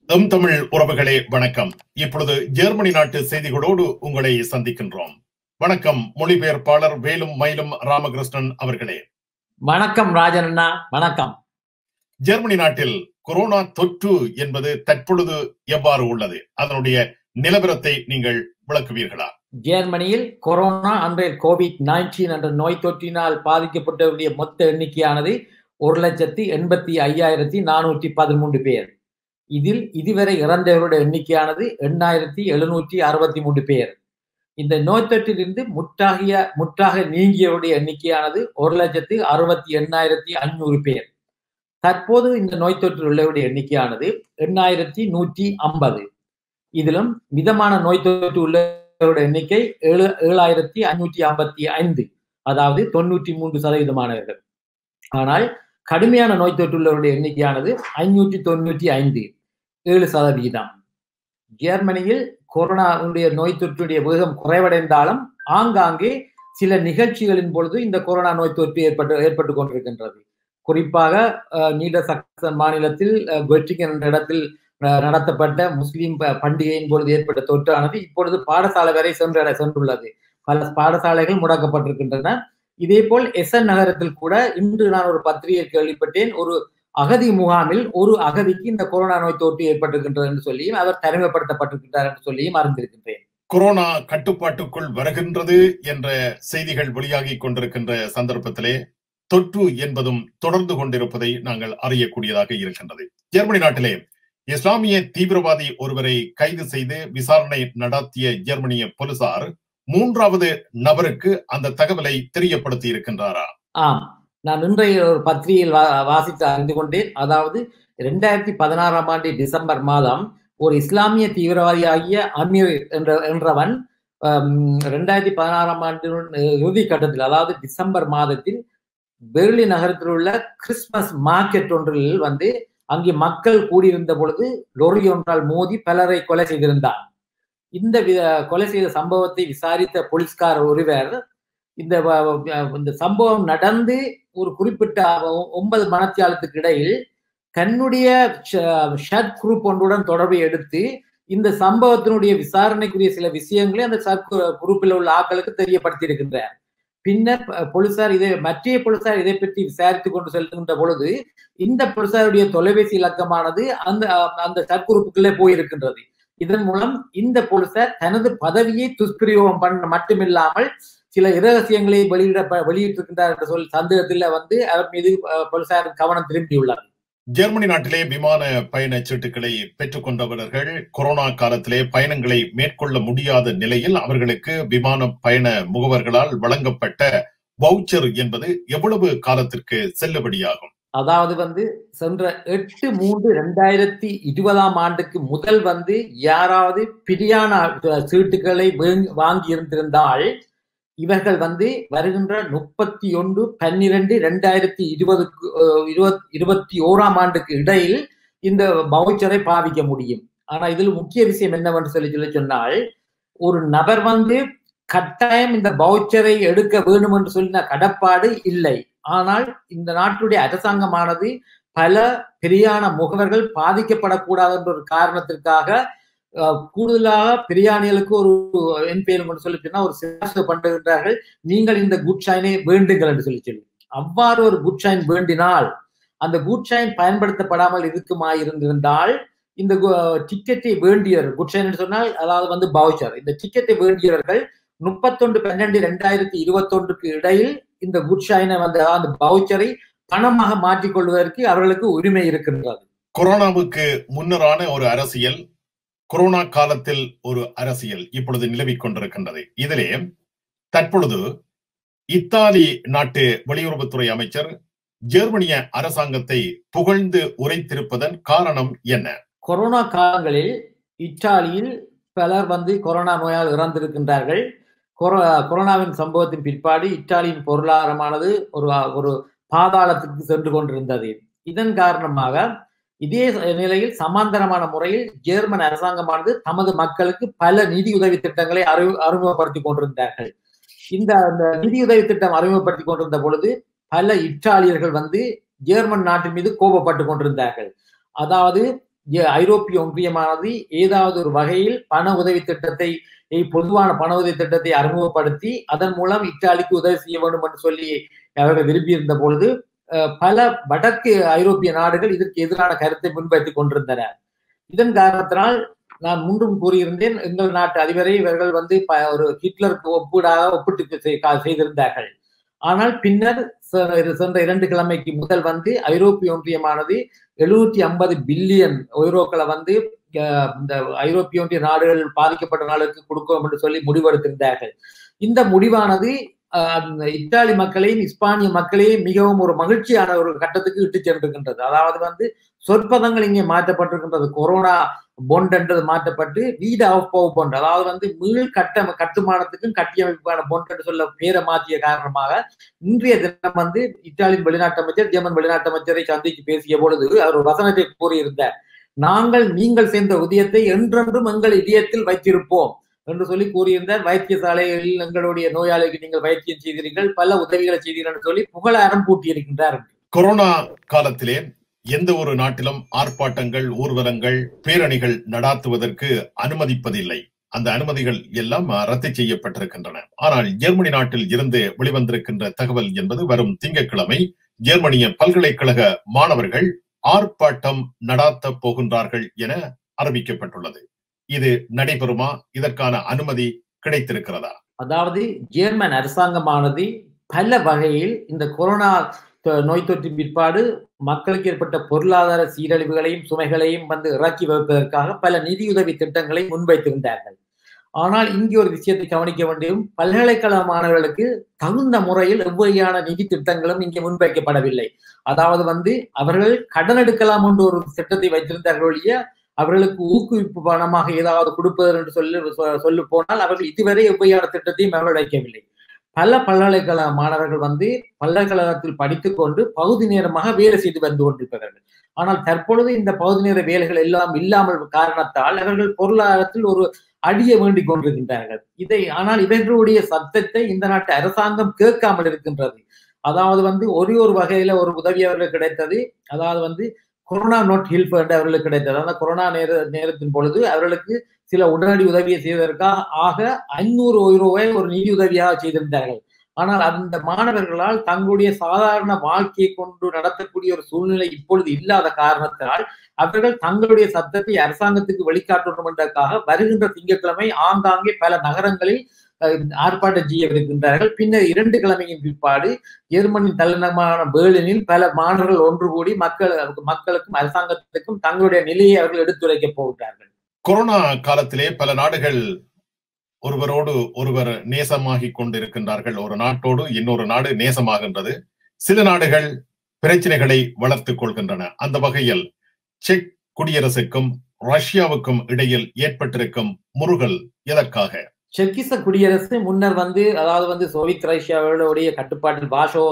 M Tamil உறவுகளே வணக்கம் இப்பொழுது ஜெர்மனி நாட்டு செய்திகளோடு உங்களை சந்திக்கின்றோம் வணக்கம் மொழிபெயர்ப்பாளர் வேலும் மயிலும் ராமகிருஷ்ணன் அவர்களே வணக்கம் ராஜன் அண்ணா வணக்கம் ஜெர்மனி நாட்டில் கொரோனா தொற்று என்பது தற்பொழுது எவ்வாறு உள்ளது அதனுடைய நிலவரத்தை நீங்கள் விளக்குவீர்களா ஜெர்மனியில் கொரோனா அன்றைய கோவிட் நைன்டீன் என்ற நோய் தொற்றினால் பாதிக்கப்பட்டவருடைய மொத்த எண்ணிக்கையானது ஒரு லட்சத்தி எண்பத்தி ஐயாயிரத்தி நானூற்றி பதிமூன்று பேர் இதில் இதுவரை இறந்தவருடைய எண்ணிக்கையானது எண்ணாயிரத்தி எழுநூற்றி அறுபத்தி மூன்று பேர் இந்த நோய் தொற்றிலிருந்து முற்றாகிய முற்றாக நீங்கியவருடைய எண்ணிக்கையானது ஒரு லட்சத்து அறுபத்தி எண்ணாயிரத்தி ஐநூறு பேர் தற்போது இந்த நோய் தொற்றில் உள்ளவருடைய எண்ணிக்கையானது எண்ணாயிரத்தி நூற்றி ஐம்பது இதிலும் மிதமான நோய் தொற்று உள்ளவருடைய எண்ணிக்கை ஏழு ஏழாயிரத்தி ஐநூற்றி ஐம்பத்தி ஐந்து அதாவது தொண்ணூற்றி மூன்று சதவீதமானவர்கள் ஆனால் கடுமையான நோய் தொற்றுள்ளவருடைய எண்ணிக்கையானது ஐநூற்றி தொண்ணூற்றி ஐந்து ஏழு சதவீதம் ஜெர்மனியில் கொரோனாவுடைய நோய் தொற்றுடைய வேகம் குறைவடைந்தாலும் ஆங்காங்கே சில நிகழ்ச்சிகளின் பொழுது இந்த கொரோனா நோய் தொற்று ஏற்பட்டு ஏற்பட்டு கொண்டிருக்கின்றது குறிப்பாக நீட சக்சன் மாநிலத்தில் கொட்டிகன் என்ற இடத்தில் நடத்தப்பட்ட முஸ்லிம் பண்டிகையின் பொழுது ஏற்பட்ட தொற்றானது இப்பொழுது பாடசாலை வரை சென்ற சென்றுள்ளது பல பாடசாலைகள் முடக்கப்பட்டிருக்கின்றன இதே போல் எஸ்என் நகரத்தில் கூட இன்று நான் ஒரு பத்திரிகை கேள்விப்பட்டேன் ஒரு அகதி முகாமில் ஒரு அகதிக்கு இந்த கொரோனா நோய் தொற்று ஏற்பட்டிருக்கின்றது என்று சொல்லியும் அவர் தனிமைப்படுத்தப்பட்டிருக்கின்றார் என்று சொல்லியும் அறிந்திருக்கின்றேன் கொரோனா கட்டுப்பாட்டுக்குள் வருகின்றது என்ற செய்திகள் வெளியாகி கொண்டிருக்கின்ற சந்தர்ப்பத்திலே தொற்று என்பதும் தொடர்ந்து கொண்டிருப்பதை நாங்கள் அறியக்கூடியதாக இருக்கின்றது ஜெர்மனி நாட்டிலே இஸ்லாமிய தீவிரவாதி ஒருவரை கைது செய்து விசாரணை நடத்திய ஜெர்மனிய போலீசார் மூன்றாவது நபருக்கு அந்த தகவலை தெரியப்படுத்தி இருக்கின்றாரா ஆம் நான் இன்றைய ஒரு பத்திரிகையில் வாசித்து அறிந்து கொண்டேன் அதாவது இரண்டாயிரத்தி பதினாறாம் ஆண்டு டிசம்பர் மாதம் ஒரு இஸ்லாமிய தீவிரவாதி ஆகிய அமீர் என்ற என்றவன் ரெண்டாயிரத்தி பதினாறாம் ஆண்டு இறுதி கட்டத்தில் அதாவது டிசம்பர் மாதத்தில் பெர்லி நகரத்தில் உள்ள கிறிஸ்துமஸ் மார்க்கெட் ஒன்றில் வந்து அங்கே மக்கள் கூடியிருந்த பொழுது லொரி ஒன்றால் மோதி பலரை கொலை செய்திருந்தான் இந்த கொலை செய்த சம்பவத்தை விசாரித்த போலீஸ்கார் ஒருவர் இந்த இந்த சம்பவம் நடந்து ஒரு குறிப்பிட்ட ஒன்பது மனத்தியாலத்துக்கு இடையில் தன்னுடைய ஷர்ட் குரூப் ஒன்றுடன் தொடர்பை எடுத்து இந்த சம்பவத்தினுடைய விசாரணைக்குரிய சில விஷயங்களை அந்த ஷர்ட் குரூப்பில் உள்ள ஆட்களுக்கு தெரியப்படுத்தி இருக்கின்றார் பின்னர் போலீசார் இதை மற்ற போலீசார் இதை பற்றி விசாரித்துக் கொண்டு செல்கின்ற பொழுது இந்த போலீசாருடைய தொலைபேசி இலக்கமானது அந்த அந்த சற்குறிப்புக்குள்ளே போயிருக்கின்றது இதன் மூலம் இந்த போலீசார் தனது பதவியை துஷ்பிரயோகம் பண்ண மட்டுமில்லாமல் சில இரகசியங்களை வெளியிட வெளியிட்டிருக்கின்றார் என்ற சொல் சந்தேகத்தில் வந்து அவர் மீது போலீசார் கவனம் திரும்பியுள்ளார் ஜெர்மனி நாட்டிலே விமான பயண சீட்டுகளை பெற்றுக் கொண்டவர்கள் கொரோனா காலத்திலே பயணங்களை மேற்கொள்ள முடியாத நிலையில் அவர்களுக்கு விமான பயண முகவர்களால் வழங்கப்பட்ட வவுச்சர் என்பது எவ்வளவு காலத்திற்கு செல்லுபடியாகும் அதாவது வந்து சென்ற எட்டு மூன்று ரெண்டாயிரத்தி இருபதாம் ஆண்டுக்கு முதல் வந்து யாராவது பிரியாண சீட்டுகளை வாங்கி இருந்திருந்தால் இவர்கள் வந்து வருகின்ற முப்பத்தி ஒன்று பன்னிரண்டு ரெண்டாயிரத்தி இருபதுக்கு இருபத் இருபத்தி ஓராம் ஆண்டுக்கு இடையில் இந்த பவுச்சரை பாவிக்க முடியும் ஆனா இதில் முக்கிய விஷயம் என்னவென்று சொல்லி சொல்லி சொன்னால் ஒரு நபர் வந்து கட்டாயம் இந்த பவுச்சரை எடுக்க வேண்டும் என்று சொல்லின கடப்பாடு இல்லை ஆனால் இந்த நாட்டுடைய அரசாங்கமானது பல பிரியாண முகவர்கள் பாதிக்கப்படக்கூடாது என்ற ஒரு காரணத்திற்காக கூடுதலாக பிரியாணிகளுக்கு ஒரு என் பேரும் கொண்டு சொல்லி சொன்னா ஒரு சிறப்பு பண்ணுகின்றார்கள் நீங்கள் இந்த குட் ஷைனை வேண்டுங்கள் என்று சொல்லி சொல்லி அவ்வாறு ஒரு குட் ஷைன் வேண்டினால் அந்த குட் ஷைன் பயன்படுத்தப்படாமல் இருக்குமா இருந்திருந்தால் இந்த டிக்கெட்டை வேண்டியவர் குட் ஷைன் என்று சொன்னால் அதாவது வந்து பவுச்சர் இந்த டிக்கெட்டை வேண்டியவர்கள் முப்பத்தொன்று பன்னெண்டு ரெண்டாயிரத்தி இருபத்தொன்றுக்கு இடையில் இந்த குட் ஷைனை வந்து அந்த பவுச்சரை பணமாக மாற்றிக்கொள்வதற்கு அவர்களுக்கு உரிமை இருக்கின்றது கொரோனாவுக்கு முன்னரான ஒரு அரசியல் கொரோனா காலத்தில் ஒரு அரசியல் இப்பொழுது நிலவிக் கொண்டிருக்கின்றது இதிலே தற்பொழுது இத்தாலி நாட்டு வெளியுறவுத்துறை அமைச்சர் ஜெர்மனிய அரசாங்கத்தை புகழ்ந்து உரைத்திருப்பதன் காரணம் என்ன கொரோனா காலங்களில் இத்தாலியில் பலர் வந்து கொரோனா நோயால் இறந்திருக்கின்றார்கள் கொரோனாவின் சம்பவத்தின் பிற்பாடு இத்தாலியின் பொருளாதாரமானது ஒரு ஒரு பாதாளத்துக்கு சென்று கொண்டிருந்தது இதன் காரணமாக இதே நிலையில் சமாந்தரமான முறையில் ஜெர்மன் அரசாங்கமானது தமது மக்களுக்கு பல நிதியுதவி திட்டங்களை அறிவு அறிமுகப்படுத்தி கொண்டிருந்தார்கள் இந்த அந்த நிதியுதவி திட்டம் அறிமுகப்படுத்தி கொண்டிருந்த பொழுது பல இத்தாலியர்கள் வந்து ஜெர்மன் நாட்டின் மீது கோபப்பட்டு கொண்டிருந்தார்கள் அதாவது ஐரோப்பிய ஒன்றியமானது ஏதாவது ஒரு வகையில் பண உதவி திட்டத்தை பொதுவான பண உதவி திட்டத்தை அறிமுகப்படுத்தி அதன் மூலம் இத்தாலிக்கு உதவி செய்ய வேண்டும் என்று சொல்லி அவர்கள் விரும்பியிருந்த பொழுது பல வடக்கு ஐரோப்பிய நாடுகள் இதற்கு எதிரான கருத்தை முன்வைத்துக் கொண்டிருந்தன இதன் காரணத்தினால் நான் முன்றும் கூறியிருந்தேன் எங்கள் நாட்டு அதிபரை இவர்கள் வந்து ஒரு ஹிட்லருக்கு ஒப்பீடாக ஒப்பிட்டு செய்திருந்தார்கள் ஆனால் பின்னர் சென்ற இரண்டு கிழமைக்கு முதல் வந்து ஐரோப்பிய ஒன்றியமானது எழுநூற்றி ஐம்பது பில்லியன் யூரோக்களை வந்து இந்த ஐரோப்பிய ஒன்றிய நாடுகள் பாதிக்கப்பட்ட நாடுகளுக்கு கொடுக்கும் என்று சொல்லி முடிவெடுத்திருந்தார்கள் இந்த முடிவானது இத்தாலி மக்களையும் இஸ்பானிய மக்களையும் மிகவும் ஒரு மகிழ்ச்சியான ஒரு கட்டத்துக்கு இட்டு சென்றிருக்கின்றது அதாவது வந்து சொற்பதங்கள் இங்கே மாற்றப்பட்டிருக்கின்றது கொரோனா பொண்ட் என்றது மாற்றப்பட்டு வீடு ஆஃப் பவர் பொண்ட் அதாவது வந்து மீள் கட்ட கட்டுமானத்துக்கும் கட்டியமைப்பான பொண்ட் என்று சொல்ல பேரை மாற்றிய காரணமாக இன்றைய தினம் வந்து இத்தாலியின் வெளிநாட்டு அமைச்சர் ஜெர்மன் வெளிநாட்டு அமைச்சரை சந்தித்து பேசிய பொழுது அவர் ஒரு வசனத்தை கூறியிருந்தார் நாங்கள் நீங்கள் சேர்ந்த உதயத்தை என்றென்றும் எங்கள் இதயத்தில் வைத்திருப்போம் என்று சொல்லி கூறியிருந்தார் வைத்தியசாலைகளில் எங்களுடைய நோயாளிக்கு நீங்கள் வைத்தியம் செய்தீர்கள் பல உதவிகளை செய்தீர்கள் என்று சொல்லி புகழாரம் பூட்டியிருக்கின்றார் கொரோனா காலத்திலே எந்த ஒரு நாட்டிலும் ஆர்ப்பாட்டங்கள் ஊர்வலங்கள் பேரணிகள் நடாத்துவதற்கு அனுமதிப்பதில்லை அந்த அனுமதிகள் எல்லாம் ரத்து செய்யப்பட்டிருக்கின்றன ஆனால் ஜெர்மனி நாட்டில் இருந்து வெளிவந்திருக்கின்ற தகவல் என்பது வரும் திங்கட்கிழமை ஜெர்மனிய பல்கலைக்கழக மாணவர்கள் ஆர்ப்பாட்டம் நடாத்த போகின்றார்கள் என அறிவிக்கப்பட்டுள்ளது இது நடைபெறுமா இதற்கான அனுமதி கிடைத்திருக்கிறதா அதாவது ஜெர்மன் அரசாங்கமானது பல வகையில் இந்த கொரோனா நோய் தொற்றின் பிற்பாடு மக்களுக்கு ஏற்பட்ட பொருளாதார சீரழிவுகளையும் சுமைகளையும் வந்து இறக்கி வைப்பதற்காக பல நிதியுதவி திட்டங்களை முன்வைத்திருந்தார்கள் ஆனால் இங்கே ஒரு விஷயத்தை கவனிக்க வேண்டியும் பல்கலைக்கழக மாணவர்களுக்கு தகுந்த முறையில் எவ்வகையான நிதி திட்டங்களும் இங்கே முன்வைக்கப்படவில்லை அதாவது வந்து அவர்கள் கடன் எடுக்கலாம் என்ற ஒரு திட்டத்தை வைத்திருந்தார்கள் அவர்களுக்கு ஊக்குவிப்பு பணமாக ஏதாவது கொடுப்பது என்று சொல்லி சொல்லு போனால் அவர்கள் இதுவரை எவ்வகையான திட்டத்தையும் அவர்கள் வைக்கவில்லை பல பல்கலைக்கழக மாணவர்கள் வந்து பல்கலைக்கழகத்தில் படித்துக் கொண்டு பகுதி நேரமாக வேலை செய்து வந்து கொண்டிருக்கிறார்கள் ஆனால் தற்பொழுது இந்த பகுதி நேர வேலைகள் எல்லாம் இல்லாமல் காரணத்தால் அவர்கள் பொருளாதாரத்தில் ஒரு அடிய வேண்டிக் கொண்டிருக்கின்றார்கள் இதை ஆனால் இவர்களுடைய சத்தத்தை இந்த நாட்டு அரசாங்கம் கேட்காமல் இருக்கின்றது அதாவது வந்து ஒரே ஒரு வகையில ஒரு உதவி அவர்களுக்கு கிடைத்தது அதாவது வந்து கொரோனா நோட் ஹெல்ப் என்று அவர்களுக்கு கிடைத்தது அந்த கொரோனா நேர நேரத்தின் பொழுது அவர்களுக்கு சில உடனடி உதவியை செய்வதற்காக ஆக ஐநூறு ரூபாய் ஒரு நிதி உதவியாக செய்திருந்தார்கள் ஆனால் அந்த மாணவர்களால் தங்களுடைய சாதாரண வாழ்க்கையை கொண்டு நடத்தக்கூடிய ஒரு சூழ்நிலை இப்பொழுது இல்லாத காரணத்தினால் அவர்கள் தங்களுடைய சத்தத்தை அரசாங்கத்துக்கு வெளிக்காட்டணும் என்றதுக்காக வருகின்ற திங்கட்கிழமை ஆங்காங்கே பல நகரங்களில் ஆர்ப்பாட்டம் செய்யவிருக்கின்றார்கள் பின்னர் இரண்டு கிழமையின் பிற்பாடு ஜெர்மனின் தலைநகரமான பேர்லினில் பல மாணவர்கள் ஒன்று கூடி மக்கள் மக்களுக்கும் அரசாங்கத்துக்கும் தங்களுடைய நிலையை அவர்கள் எடுத்துரைக்கப் போகிறார்கள் கொரோனா காலத்திலே பல நாடுகள் ஒருவரோடு ஒருவர் நேசமாகி கொண்டிருக்கின்றார்கள் ஒரு நாட்டோடு இன்னொரு நாடு நேசமாகின்றது சில நாடுகள் பிரச்சனைகளை வளர்த்துக் கொள்கின்றன அந்த வகையில் செக் குடியரசுக்கும் ரஷ்யாவுக்கும் இடையில் ஏற்பட்டிருக்கும் முருகல் எதற்காக செக்கிச குடியரசு முன்னர் வந்து அதாவது வந்து சோவியத் ரஷ்யாவுடைய கட்டுப்பாட்டில் வாஷோ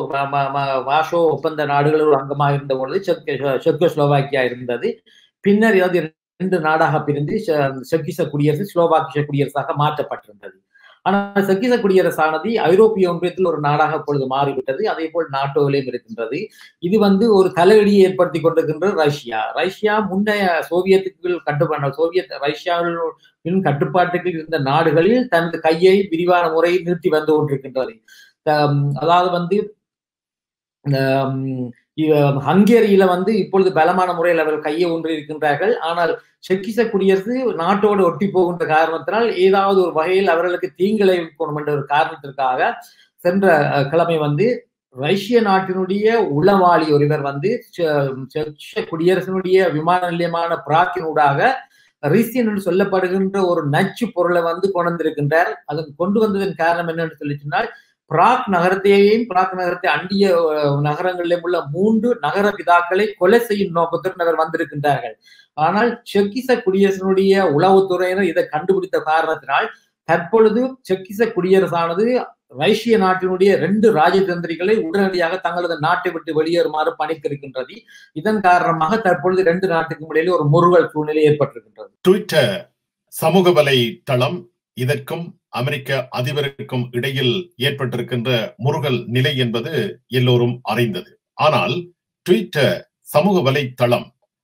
வாஷோ ஒப்பந்த நாடுகளோடு அங்கமாக இருந்த பொழுது செக்கோஸ்லோவாக்கியா இருந்தது பின்னர் அதாவது இரண்டு நாடாக பிரிந்து செக்கிச குடியரசு ஸ்லோவாக்கிய குடியரசாக மாற்றப்பட்டிருந்தது ஆனால் செக்கிச குடியரசானது ஐரோப்பிய ஒன்றியத்தில் ஒரு நாடாக இப்பொழுது மாறிவிட்டது அதே போல் நாட்டோவிலையும் இருக்கின்றது இது வந்து ஒரு தலையடியை ஏற்படுத்தி கொண்டிருக்கின்ற ரஷ்யா ரஷ்யா முன்னைய சோவியத்துக்கு கட்டுப்பாடு சோவியத் ரஷ்யாவின் கட்டுப்பாட்டுக்கு இருந்த நாடுகளில் தனது கையை விரிவான முறையில் நிறுத்தி வந்து கொண்டிருக்கின்றது அதாவது வந்து ஹங்கேரியில வந்து இப்பொழுது பலமான முறையில் அவர்கள் கையை ஒன்று இருக்கின்றார்கள் ஆனால் செக்கிச குடியரசு நாட்டோடு ஒட்டி போகின்ற காரணத்தினால் ஏதாவது ஒரு வகையில் அவர்களுக்கு தீங்கிழைக்கணும் என்ற ஒரு காரணத்திற்காக சென்ற கிழமை வந்து ரஷ்ய நாட்டினுடைய உளவாளி ஒருவர் வந்து குடியரசினுடைய விமான நிலையமான பிராக்கினூடாக ரிசியன் என்று சொல்லப்படுகின்ற ஒரு நச்சு பொருளை வந்து கொண்டிருக்கின்றார் அதன் கொண்டு வந்ததன் காரணம் என்னன்னு சொல்லி சொன்னால் பிராக் நகரத்தையும் பிராக் நகரத்தை அண்டிய நகரங்களிலும் உள்ள மூன்று நகர பிதாக்களை கொலை செய்யும் நோக்கத்துடன் அவர் வந்திருக்கின்றார்கள் ஆனால் செக்கிச குடியரசனுடைய உளவுத்துறையினர் இதை கண்டுபிடித்த காரணத்தினால் தற்பொழுது செக்கிச குடியரசானது ரஷ்ய நாட்டினுடைய ரெண்டு ராஜதந்திரிகளை உடனடியாக தங்களது நாட்டை விட்டு வெளியேறுமாறு பணித்திருக்கின்றது இதன் காரணமாக தற்பொழுது ரெண்டு நாட்டுக்கும் இடையிலே ஒரு முருகல் சூழ்நிலை ஏற்பட்டிருக்கின்றது ட்விட்டர் சமூக வலை தளம் இதற்கும் அமெரிக்க அதிபருக்கும் இடையில் ஏற்பட்டிருக்கின்ற முருகல் நிலை என்பது எல்லோரும் அறிந்தது ஆனால் ட்விட்டர் சமூக வலைத்தளம்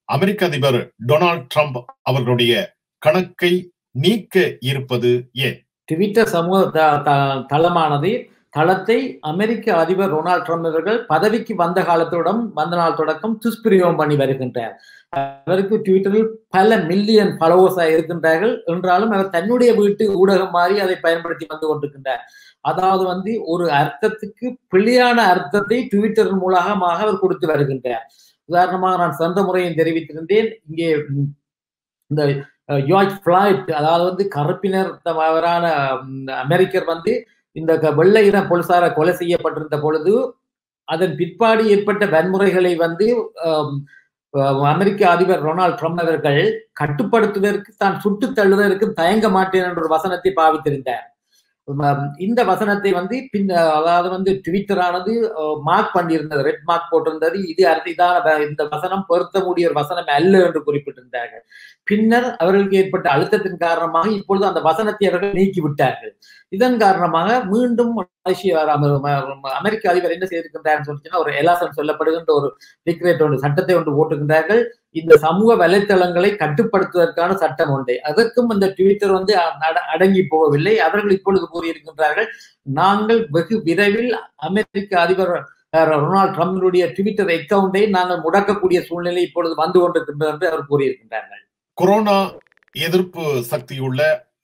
அமெரிக்க அதிபர் டொனால்ட் ட்ரம்ப் அவர்களுடைய கணக்கை நீக்க இருப்பது ஏன் ட்விட்டர் சமூக த- த- தளமானது தளத்தை அமெரிக்க அதிபர் டொனால்ட் ட்ரம்ப் அவர்கள் பதவிக்கு வந்த காலத்துடன் வந்த நாள் தொடக்கம் துஷ்பிரயோகம் பண்ணி வருகின்றார் அவருக்கு ட்விட்டரில் பல மில்லியன் ஃபாலோவர்ஸ் இருக்கின்றார்கள் என்றாலும் அவர் தன்னுடைய வீட்டு ஊடகம் மாதிரி அதை பயன்படுத்தி வந்து கொண்டிருக்கின்றார் அதாவது வந்து ஒரு அர்த்தத்துக்கு பிழையான அர்த்தத்தை ட்விட்டர் மூலமாக அவர் கொடுத்து வருகின்றார் உதாரணமாக நான் சென்ற முறையும் தெரிவித்திருந்தேன் இங்கே ம், இந்த ஜார்ஜ் ஃபிளாய்ட் அதாவது வந்து கருப்பினர் தவறான ம், அமெரிக்கர் வந்து இந்த க- வெள்ளை இன போலீசார கொலை செய்யப்பட்டிருந்த பொழுது அதன் பிற்பாடு ஏற்பட்ட வன்முறைகளை வந்து ஆம், அஹ், அமெரிக்க அதிபர் டொனால்ட் ட்ரம்ப் அவர்கள் கட்டுப்படுத்துவதற்கு தான் சுட்டு தள்ளுவதற்கு தயங்க மாட்டேன் என்ற ஒரு வசனத்தை பாவித்திருந்தார் உம், இந்த வசனத்தை வந்து பின் அதாவது வந்து ட்விட்டர் ஆனது மார்க் பண்ணியிருந்தது ரெட் மார்க் போட்டிருந்தது இது அடுத்து இதான வ- இந்த வசனம் பொருத்த முடிய ஒரு வசனம் அல்ல என்று குறிப்பிட்டிருந்தார்கள் பின்னர் அவர்களுக்கு ஏற்பட்ட அழுத்தத்தின் காரணமாக இப்பொழுது அந்த வசனத்தை அவர்கள் நீக்கி விட்டார்கள் இதன் காரணமாக மீண்டும் மலேசிய அம- ம- அமெரிக்க அதிபர் என்ன செய்திருக்கின்றார் சொன்னா ஒரு எலாசன் சொல்லப்படுகின்ற ஒரு டிக்ரேட் ஒன்று சட்டத்தை ஒன்று போட்டுக்கின்றார்கள் இந்த சமூக வலைத்தளங்களை கட்டுப்படுத்துவதற்கான சட்டம் உண்டு அதற்கும் இந்த ட்விட்டர் வந்து அட- அடங்கி போகவில்லை அவர்கள் இப்பொழுது கூறியிருக்கின்றார்கள் நாங்கள் வெகு விரைவில் அமெரிக்க அதிபர் அஹ், டொனால்ட் ட்ரம்பினுடைய ட்விட்டர் அக்கவுண்டை நாங்கள் முடக்கக்கூடிய சூழ்நிலை இப்பொழுது வந்து கொண்டிருக்கின்றது என்று அவர் கூறியிருக்கின்றார்கள் கொரோனா எதிர்ப்பு சக்தியுள்ள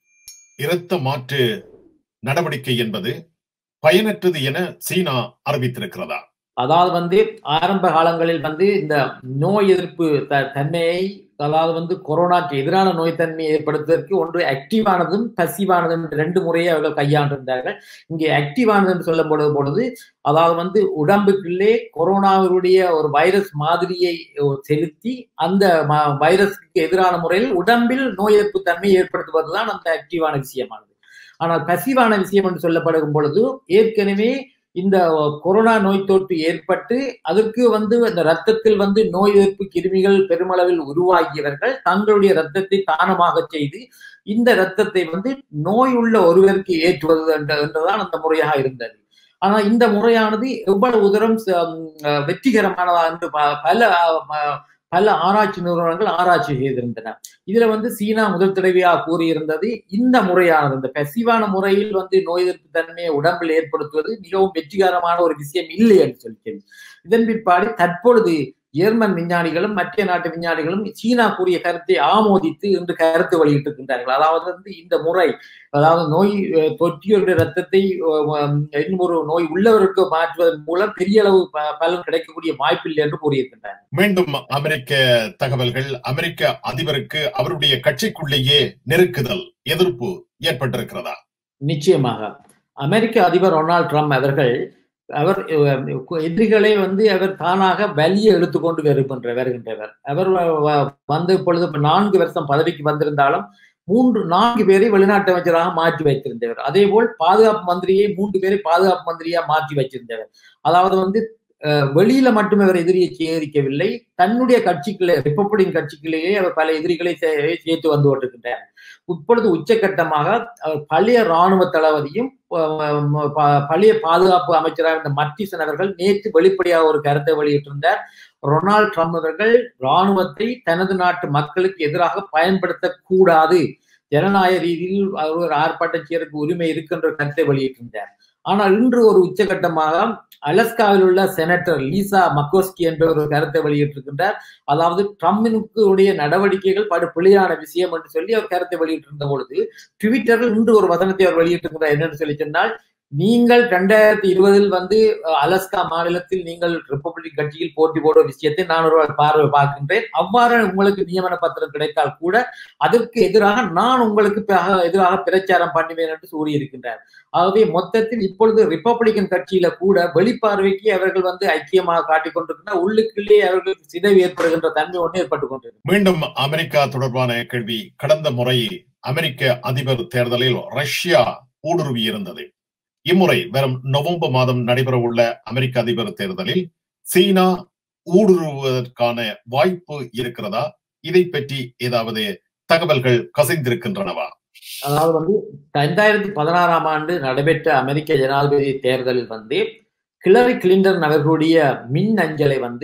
இரத்த மாற்று நடவடிக்கை என்பது பயனற்றது என சீனா அறிவித்திருக்கிறதா அதாவது வந்து ஆரம்ப காலங்களில் வந்து இந்த நோய் எதிர்ப்பு த- தன்மையை அதாவது வந்து கொரோனாக்கு எதிரான நோய் தன்மையை ஏற்படுத்துவதற்கு ஒன்று ஆக்டிவானதும் பசிவானதும் என்ற ரெண்டு முறையை அவர்கள் கையாண்டிருந்தார்கள் இங்கே ஆக்டிவானது என்று சொல்லப்படும் பொழுது அதாவது வந்து உடம்புக்குள்ளே கொரோனாவினுடைய ஒரு வைரஸ் மாதிரியை செலுத்தி அந்த ம- வைரஸுக்கு எதிரான முறையில் உடம்பில் நோய் எதிர்ப்பு தன்மையை ஏற்படுத்துவதுதான் அந்த ஆக்டிவான விஷயமானது ஆனால் பசிவான விஷயம் என்று சொல்லப்படும் பொழுது ஏற்கனவே இந்த கொரோனா நோய் தொற்று ஏற்பட்டு அதற்கு வந்து அந்த ரத்தத்தில் வந்து நோய் எதிர்ப்பு கிருமிகள் பெருமளவில் உருவாகியவர்கள் தங்களுடைய ரத்தத்தை தானமாக செய்து இந்த ரத்தத்தை வந்து நோய் உள்ள ஒருவருக்கு ஏற்றுவது என்ற என்றுதான் அந்த முறையாக இருந்தது ஆனா இந்த முறையானது எவ்வளவு தூரம் ச- ம், வெற்றிகரமானதா என்று ப- பல அஹ், பல ஆராய்ச்சி நிறுவனங்கள் ஆராய்ச்சி செய்திருந்தன இதுல வந்து சீனா முதல் தடவையாக கூறியிருந்தது இந்த முறையானது இந்த பசிவான முறையில் வந்து நோய் எதிர்ப்பு தன்மையை உடம்பில் ஏற்படுத்துவது மிகவும் வெற்றிகரமான ஒரு விஷயம் இல்லை என்று சொல்லி இதன் பிற்பாடு தற்பொழுது ஜெர்மன் விஞ்ஞானிகளும் மற்ற நாட்டு விஞ்ஞானிகளும் சீனா கூறிய கருத்தை ஆமோதித்து இன்று கருத்து வெளியிட்டிருக்கின்றார்கள் அதாவது வந்து இந்த முறை அதாவது நோய் அஹ், தொற்றியவருடைய ரத்தத்தை அஹ், இன்னும் ஒரு நோய் உள்ளவருக்கு மாற்றுவதன் மூலம் பெரிய அளவு ப- பலன் கிடைக்கக்கூடிய வாய்ப்பில்லை என்று கூறியிருக்கின்றார் மீண்டும் அமெரிக்க தகவல்கள் அமெரிக்க அதிபருக்கு அவருடைய கட்சிக்குள்ளேயே நெருக்குதல் எதிர்ப்பு ஏற்பட்டிருக்கிறதா நிச்சயமாக அமெரிக்க அதிபர் டொனால்ட் ட்ரம்ப் அவர்கள் அவர் அஹ், எதிரிகளை வந்து அவர் தானாக வலிய எடுத்துக்கொண்டு வருகின்ற வருகின்றவர் அவர் வ- வ- வந்த பொழுது இப்ப நான்கு வருஷம் பதவிக்கு வந்திருந்தாலும் மூன்று நான்கு பேரை வெளிநாட்டு அமைச்சராக மாற்றி வைத்திருந்தவர் அதே போல் பாதுகாப்பு மந்திரியை மூன்று பேரை பாதுகாப்பு மந்திரியா மாற்றி வைத்திருந்தவர் அதாவது வந்து அஹ், வெளியில மட்டுமே அவர் எதிரியை சேகரிக்கவில்லை தன்னுடைய கட்சிக்குள்ளே ரிப்பப்ளிகன் கட்சிக்குள்ளேயே அவர் பல எதிரிகளை சே- சேர்த்து வந்து கொண்டிருக்கின்றார் இப்பொழுது உச்சகட்டமாக அவர் பழைய ராணுவ தளபதியும் அஹ், ப- பழைய பாதுகாப்பு அமைச்சராக இருந்த மத்திசன் அவர்கள் நேற்று வெளிப்படையாக ஒரு கருத்தை வெளியிட்டிருந்தார் ரொனால்ட் ட்ரம்ப் அவர்கள் ராணுவத்தை தனது நாட்டு மக்களுக்கு எதிராக பயன்படுத்தக்கூடாது ஜனநாயக ரீதியில் அவர் ஒரு ஆர்ப்பாட்டம் செய்யறதுக்கு உரிமை இருக்கின்ற கருத்தை வெளியிட்டிருந்தார் ஆனால் இன்று ஒரு உச்சகட்டமாக அலஸ்காவில் உள்ள செனட்டர் லீசா மக்கோஸ்கி என்ற ஒரு கருத்தை வெளியிட்டிருக்கின்றார் அதாவது ட்ரம்பினுக்கு உடைய நடவடிக்கைகள் படு பிழையான விஷயம் என்று சொல்லி அவர் கருத்தை வெளியிட்டிருந்த பொழுது ட்விட்டரில் இன்று ஒரு வசனத்தை அவர் வெளியிட்டிருக்கிறார் என்னன்னு சொல்லி சொன்னால் நீங்கள் ரெண்டாயிரத்தி இருபதில் வந்து அஹ், அலஸ்கா மாநிலத்தில் நீங்கள் ரிப்பப்ளிக் கட்சியில் போட்டி போடுற விஷயத்தை நான் ஒரு பார்வை பார்க்கின்றேன் அவ்வாறு உங்களுக்கு நியமன பத்திரம் கிடைத்தால் கூட அதற்கு எதிராக நான் உங்களுக்கு பிறகு எதிராக பிரச்சாரம் பண்ணுவேன் என்று கூறியிருக்கின்றார் ஆகவே மொத்தத்தில் இப்பொழுது ரிப்பப்ளிகன் கட்சியில கூட வெளிப்பார்வைக்கு அவர்கள் வந்து ஐக்கியமாக காட்டிக் கொண்டிருக்கின்ற உள்ளுக்குள்ளே அவர்களுக்கு சிதைவு ஏற்படுகின்ற தன்மை ஒன்று ஏற்பட்டுக் கொண்டிருக்கிறது மீண்டும் அமெரிக்கா தொடர்பான கேள்வி கடந்த முறை அமெரிக்க அதிபர் தேர்தலில் ரஷ்யா ஊடுருவி இருந்தது இம்முறை வரும் நவம்பர் மாதம் நடைபெறவுள்ள அமெரிக்க அதிபர் தேர்தலில் சீனா ஊடுருவுவதற்கான வாய்ப்பு இருக்கிறதா இதை பற்றி ஏதாவது தகவல்கள் கசைந்திருக்கின்றனவா அதாவது வந்து ரெண்டாயிரத்தி பதினாறாம் ஆண்டு நடைபெற்ற அமெரிக்க ஜனாதிபதி தேர்தலில் வந்து ஹிலரி கிளின்டன் அவர்களுடைய மின் அஞ்சலை வந்து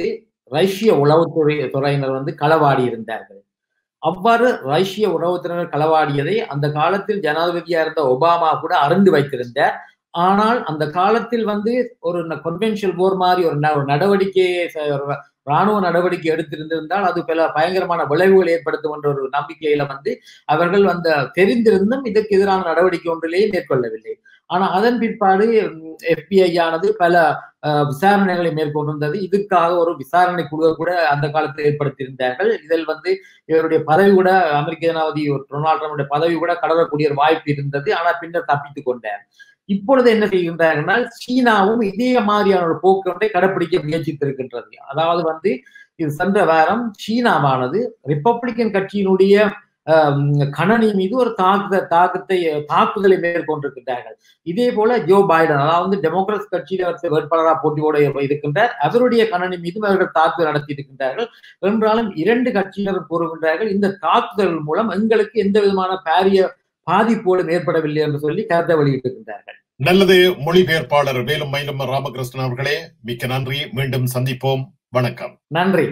ரஷ்ய உளவுத்துறை துறையினர் வந்து களவாடி இருந்தார்கள் அவ்வாறு ரஷ்ய உளவுத்துறையினர் களவாடியதை அந்த காலத்தில் ஜனாதிபதியா இருந்த ஒபாமா கூட அறிந்து வைத்திருந்தார் ஆனால் அந்த காலத்தில் வந்து ஒரு கொன்வென்ஷியல் போர் மாதிரி ஒரு நடவடிக்கையை ராணுவ நடவடிக்கை எடுத்திருந்திருந்தால் அது பல பயங்கரமான விளைவுகள் ஏற்படுத்தும் என்ற ஒரு நம்பிக்கையில வந்து அவர்கள் அந்த தெரிந்திருந்தும் இதற்கு எதிரான நடவடிக்கை ஒன்றிலேயே மேற்கொள்ளவில்லை ஆனா அதன் பிற்பாடு எஃபிஐ ஆனது பல விசாரணைகளை மேற்கொண்டிருந்தது இதற்காக ஒரு விசாரணை குழு கூட அந்த காலத்தில் ஏற்படுத்தியிருந்தார்கள் இதில் வந்து இவருடைய பதவி கூட அமெரிக்க ஜனாதிபதி டொனால்ட் ட்ரம்புடைய பதவி கூட கடறக்கூடிய ஒரு வாய்ப்பு இருந்தது ஆனால் பின்னர் தப்பித்துக் கொண்டார் இப்பொழுது என்ன செய்கின்றார்கள் சீனாவும் இதே மாதிரியான ஒரு போக்கு ஒன்றை கடைபிடிக்க முயற்சித்திருக்கின்றது அதாவது வந்து இது சென்ற வாரம் சீனாவானது ரிப்பப்ளிக்கன் கட்சியினுடைய கணனி மீது ஒரு தாக்குத தாக்கத்தை தாக்குதலை மேற்கொண்டிருக்கின்றார்கள் இதே போல ஜோ பைடன் அதாவது டெமோக்ரஸ் கட்சியில் வேட்பாளராக போட்டியோட இருக்கின்றார் அவருடைய கணனி மீதும் அவர்கள் தாக்குதல் நடத்தி இருக்கின்றார்கள் என்றாலும் இரண்டு கட்சியினர் கூறுகின்றார்கள் இந்த தாக்குதல் மூலம் எங்களுக்கு எந்த விதமான பாரிய பாதிப்போடும் ஏற்படவில்லை என்று சொல்லி கருத்தை வெளியிட்டிருக்கின்றார்கள் நல்லது மொழிபெயர்ப்பாளர் வேலும் மயிலம் ராமகிருஷ்ணன் அவர்களே மிக்க நன்றி மீண்டும் சந்திப்போம் வணக்கம் நன்றி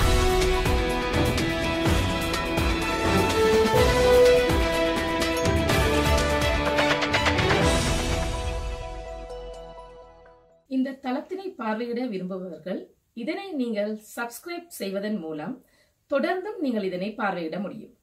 இந்த தளத்தினை பார்வையிட விரும்புபவர்கள் இதனை நீங்கள் சப்ஸ்கிரைப் செய்வதன் மூலம் தொடர்ந்தும் நீங்கள் இதனை பார்வையிட முடியும்